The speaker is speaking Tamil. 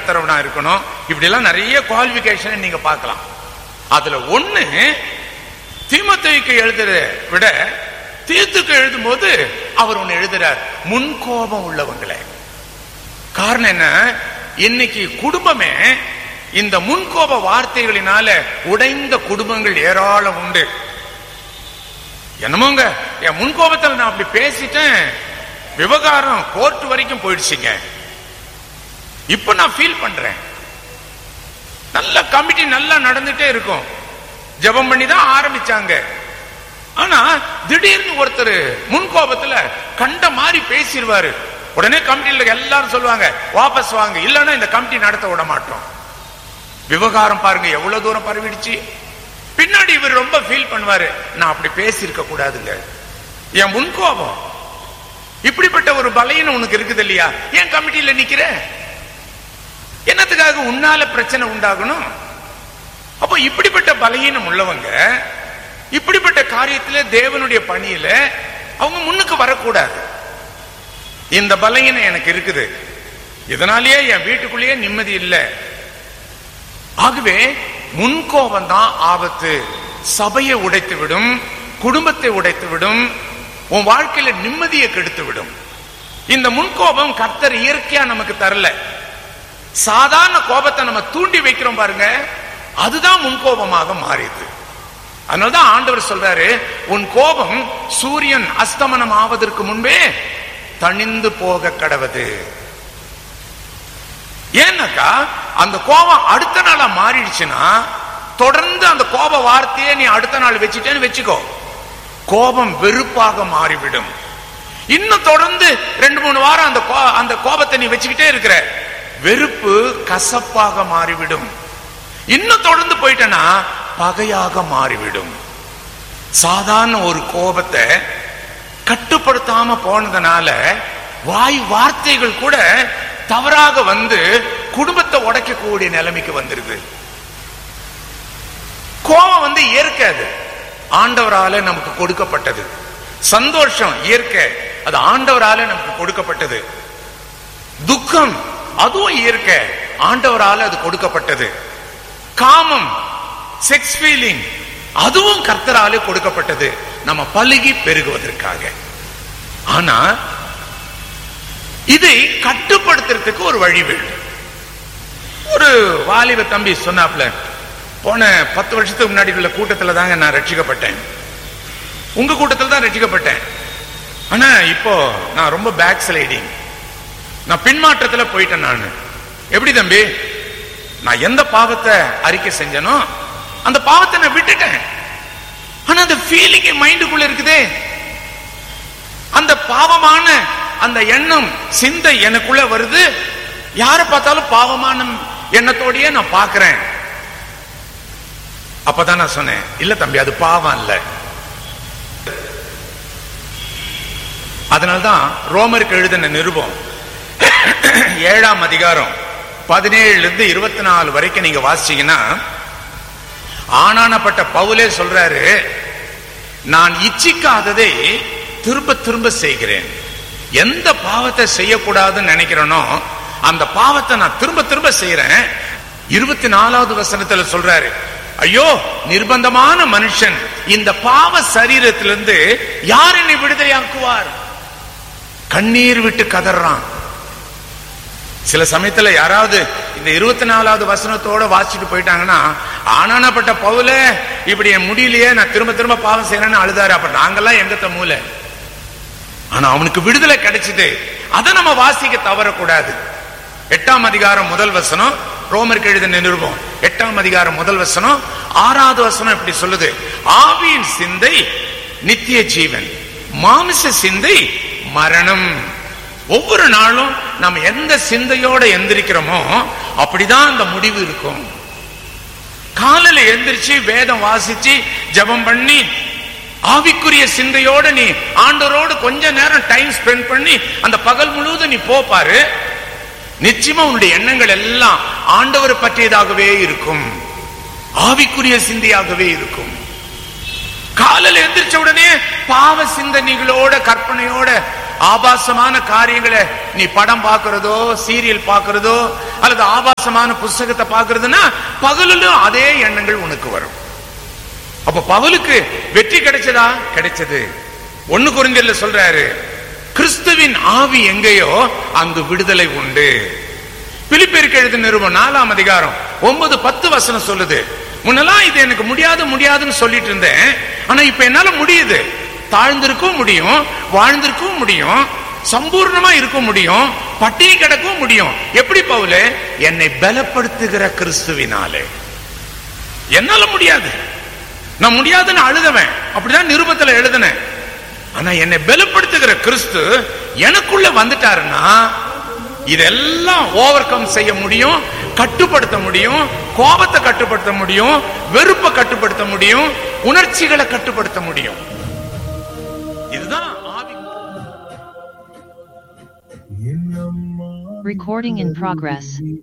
தரவனா இருக்கணும் இப்படி எல்லாம் நிறைய குவாலிபிகேஷன் நீங்க பார்க்கலாம் அதுல ஒண்ணு தீமத்தைக்கு எழுதுற விட தீத்துக்கு எழுதும் போது அவர் ஒண்ணு எழுதுறார் முன்கோபம் உள்ளவங்களே காரணம் என்ன இன்னைக்கு குடும்பமே இந்த முன்கோப வார்த்தைகளினால உடைந்த குடும்பங்கள் ஏராளம் உண்டு என்னமோங்க என் முன்கோபத்தில் நான் அப்படி பேசிட்டேன் விவகாரம் கோர்ட் வரைக்கும் போயிடுச்சுங்க இப்ப நான் ஃபீல் பண்றேன் நல்ல கமிட்டி நல்லா நடந்துட்டே இருக்கும் ஜெபம் பண்ணி தான் ஆரம்பிச்சாங்க ஆனா திடீர்னு ஒருத்தர் முன்கோபத்துல கண்ட மாதிரி பேசிடுவாரு உடனே கமிட்டியில எல்லாரும் சொல்லுவாங்க வாபஸ் வாங்க இல்லைன்னா இந்த கமிட்டி நடத்த விட மாட்டோம் விவகாரம் பாருங்க எவ்வளவு தூரம் பரவிடுச்சு பின்னாடி இவர் ரொம்ப ஃபீல் பண்ணுவாரு நான் அப்படி பேசியிருக்க கூடாதுங்க என் முன்கோபம் இப்படிப்பட்ட ஒரு பலையன் உனக்கு இருக்குது இல்லையா ஏன் கமிட்டியில நிக்கிற என்னத்துக்காக உன்னால பிரச்சனை உண்டாகணும் அப்போ இப்படிப்பட்ட பலகீனம் உள்ளவங்க இப்படிப்பட்ட காரியத்துல தேவனுடைய பணியில அவங்க முன்னுக்கு வரக்கூடாது இந்த பலகீனம் எனக்கு இருக்குது இதனாலேயே என் வீட்டுக்குள்ளேயே நிம்மதி இல்லை ஆகவே முன்கோபம் தான் ஆபத்து சபையை உடைத்து விடும் குடும்பத்தை உடைத்து விடும் உன் வாழ்க்கையில நிம்மதியை கெடுத்து விடும் இந்த முன்கோபம் கர்த்தர் இயற்கையா நமக்கு தரல சாதாரண கோபத்தை நம்ம தூண்டி வைக்கிறோம் பாருங்க அதுதான் முன்கோபமாக மாறியது அதனாலதான் ஆண்டவர் சொல்றாரு உன் கோபம் சூரியன் அஸ்தமனம் ஆவதற்கு முன்பே தணிந்து போக கடவது ஏன்னாக்கா அந்த கோபம் அடுத்த நாளா மாறிடுச்சுன்னா தொடர்ந்து அந்த கோப வார்த்தையை நீ அடுத்த நாள் வச்சுட்டேன்னு வச்சுக்கோ கோபம் வெறுப்பாக மாறிவிடும் இன்னும் தொடர்ந்து ரெண்டு மூணு வாரம் அந்த கோ- அந்த கோபத்தை நீ வச்சுக்கிட்டே இருக்கிற வெறுப்பு கசப்பாக மாறிவிடும் இன்னும் தொடர்ந்து போயிட்டனா பகையாக மாறிவிடும் சாதாரண ஒரு கோபத்தை கட்டுப்படுத்தாம போனதுனால வாய் வார்த்தைகள் கூட தவறாக வந்து குடும்பத்தை உடைக்கக்கூடிய நிலைமைக்கு வந்துருது கோபம் வந்து இயற்கை அது ஆண்டவரால நமக்கு கொடுக்கப்பட்டது சந்தோஷம் இயற்கை அது ஆண்டவரால நமக்கு கொடுக்கப்பட்டது துக்கம் அதுவும் இயற்கை ஆண்டவரால அது கொடுக்கப்பட்டது காமம் செக்ஸ் ஃபீலிங் அதுவும் கர்த்தராலே கொடுக்கப்பட்டது நம்ம பழுகி பெருகுவதற்காக ஆனா இதை கட்டுப்படுத்துறதுக்கு ஒரு வழி வேண்டும் ஒரு வாலிப தம்பி சொன்னாப்ல போன பத்து வருஷத்துக்கு முன்னாடி உள்ள கூட்டத்துல தாங்க நான் ரட்சிக்கப்பட்டேன் உங்க கூட்டத்தில் தான் ரட்சிக்கப்பட்டேன் ஆனா இப்போ நான் ரொம்ப பேக் ஸ்லைடிங் நான் பின்மாற்றத்துல போயிட்டேன் நான் எப்படி தம்பி நான் எந்த பாவத்தை அறிக்கை செஞ்சனோ அந்த பாவத்தை நான் விட்டுட்டேன் ஆனா அந்த ஃபீலிங் மைண்டுக்குள்ள இருக்குதே அந்த பாவமான அந்த எண்ணம் சிந்தை எனக்குள்ள வருது யாரை பார்த்தாலும் பாவமான எண்ணத்தோடயே நான் பார்க்கிறேன் அப்பதான் நான் சொன்னேன் இல்ல தம்பி அது பாவம் இல்ல அதனால்தான் ரோமருக்கு எழுதின நிருபம் ஏழாம் அதிகாரம் பதினேழுல இருந்து இருபத்தி நாலு வரைக்கும் நீங்க வாசிச்சீங்கன்னா ஆனானப்பட்ட பவுலே சொல்றாரு நான் இச்சிக்காததை திரும்ப திரும்ப செய்கிறேன் எந்த பாவத்தை செய்யக்கூடாதுன்னு நினைக்கிறேனோ அந்த பாவத்தை நான் திரும்ப திரும்ப செய்யறேன் இருபத்தி நாலாவது வசனத்துல சொல்றாரு ஐயோ நிர்பந்தமான மனுஷன் இந்த பாவ சரீரத்திலிருந்து யார் என்னை விடுதலையாக்குவார் கண்ணீர் விட்டு கதறான் சில சமயத்துல யாராவது இந்த இருபத்தி நாலாவது வசனத்தோட வாசிச்சுட்டு போயிட்டாங்கன்னா ஆனானப்பட்ட பவுல இப்படி என் முடியலையே நான் திரும்ப திரும்ப பாவம் செய்யறேன்னு அழுதாரு அப்ப நாங்கெல்லாம் எங்கத்த மூல ஆனா அவனுக்கு விடுதலை கிடைச்சது அதை நம்ம வாசிக்க தவறக்கூடாது எட்டாம் அதிகாரம் முதல் வசனம் ரோமருக்கு எழுதின நிருபம் எட்டாம் அதிகாரம் முதல் வசனம் ஆறாவது வசனம் இப்படி சொல்லுது ஆவியின் சிந்தை நித்திய ஜீவன் மாமிச சிந்தை மரணம் ஒவ்வொரு நாளும் நம்ம எந்த சிந்தையோட எந்திரிக்கிறோமோ அப்படிதான் அந்த முடிவு இருக்கும் காலையில எந்திரிச்சு வேதம் வாசிச்சு ஜெபம் பண்ணி ஆவிக்குரிய சிந்தையோட நீ ஆண்டவரோடு கொஞ்ச நேரம் டைம் ஸ்பெண்ட் பண்ணி அந்த பகல் முழுவதும் நீ போ பாரு நிச்சயமா உன்னுடைய எண்ணங்கள் எல்லாம் ஆண்டவர் பற்றியதாகவே இருக்கும் ஆவிக்குரிய சிந்தையாகவே இருக்கும் காலையில எந்திரிச்ச உடனே பாவ சிந்தனைகளோட கற்பனையோட ஆபாசமான காரியங்களை நீ படம் பார்க்கிறதோ சீரியல் பார்க்கிறதோ அல்லது ஆபாசமான புஸ்தகத்தை பார்க்கிறதுனா பகலிலும் அதே எண்ணங்கள் உனக்கு வரும் அப்ப பவுலுக்கு வெற்றி கிடைச்சதா கிடைச்சது ஒண்ணு குறிஞ்சல்ல சொல்றாரு கிறிஸ்துவின் ஆவி எங்கேயோ அங்கு விடுதலை உண்டு பிலிப்பிற்கு எழுதின நிருபம் நாலாம் அதிகாரம் ஒன்பது பத்து வசனம் சொல்லுது முன்னெல்லாம் இது எனக்கு முடியாது முடியாதுன்னு சொல்லிட்டு இருந்தேன் ஆனா இப்ப என்னால முடியுது தாழ்ந்திருக்கவும் முடியும் வாழ்ந்திருக்கவும் முடியும் சம்பூர்ணமா இருக்க முடியும் பட்டினி கிடக்கவும் முடியும் எப்படி பவுலே என்னை பலப்படுத்துகிற கிறிஸ்துவினாலே என்னால முடியாது நான் முடியாதுன்னு அழுதவன் அப்படிதான் நிருபத்துல எழுதினேன் ஆனா என்னை பலப்படுத்துகிற கிறிஸ்து எனக்குள்ள வந்துட்டாருன்னா இதெல்லாம் ஓவர் கம் செய்ய முடியும் கட்டுப்படுத்த முடியும் கோபத்தை கட்டுப்படுத்த முடியும் வெறுப்பை கட்டுப்படுத்த முடியும் உணர்ச்சிகளை கட்டுப்படுத்த முடியும் இதுதான் ஆவி Recording in progress.